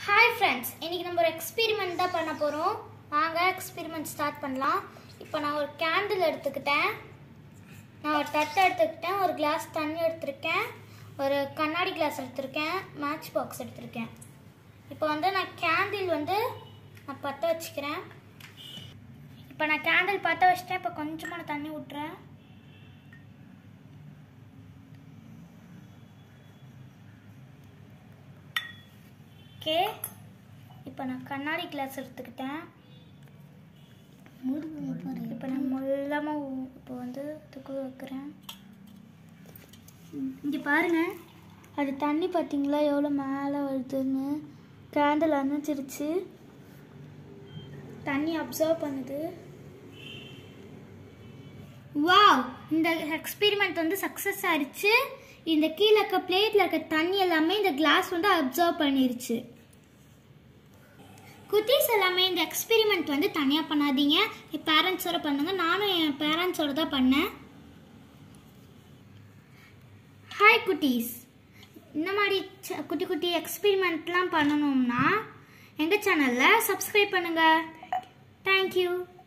hi friends இன்னைக்கு நம்ம ஒரு எக்ஸ்பெரிமெண்ட் தான் பண்ண போகிறோம் வாங்க எக்ஸ்பெரிமெண்ட் ஸ்டார்ட் பண்ணலாம் இப்போ நான் ஒரு கேண்டில் எடுத்துக்கிட்டேன் நான் ஒரு தட்டை எடுத்துக்கிட்டேன் ஒரு கிளாஸ் தண்ணி எடுத்திருக்கேன் ஒரு கண்ணாடி கிளாஸ் எடுத்திருக்கேன் மேட்ச் பாக்ஸ் எடுத்திருக்கேன் இப்போ வந்து நான் கேண்டில் வந்து நான் பற்ற வச்சுக்கிறேன் இப்போ நான் கேண்டில் பற்ற வச்சிட்டேன் இப்போ கொஞ்சமாக தண்ணி விட்டுறேன் ஓகே இப்போ நான் கண்ணாடி கிளாஸ் எடுத்துக்கிட்டேன் இப்போ நான் மொல்லமாக இப்போ வந்து இதுக்கு வைக்கிறேன் இங்கே பாருங்க அது தண்ணி பார்த்தீங்களா எவ்வளோ மேலே வருதுன்னு கேண்டில் அணைச்சிருச்சு தண்ணி அப்சர்வ் பண்ணுது வாவ் இந்த எக்ஸ்பெரிமெண்ட் வந்து சக்ஸஸ் ஆயிடுச்சு இந்த கீழே இருக்க பிளேட்டில் இருக்க தண்ணி எல்லாமே இந்த கிளாஸ் வந்து அப்சர்வ் பண்ணிருச்சு குட்டீஸ் எல்லாமே இந்த எக்ஸ்பெரிமெண்ட் வந்து தனியாக பண்ணாதீங்க என் பேரண்ட்ஸோட பண்ணுங்க நானும் என் பேரண்ட்ஸோட தான் பண்ணேன் ஹாய் குட்டீஸ் இந்த மாதிரி ச- குட்டி குட்டி எக்ஸ்பெரிமெண்ட்லாம் பண்ணணும்னா எங்கள் சேனலில் சப்ஸ்கிரைப் பண்ணுங்கள் தேங்க்யூ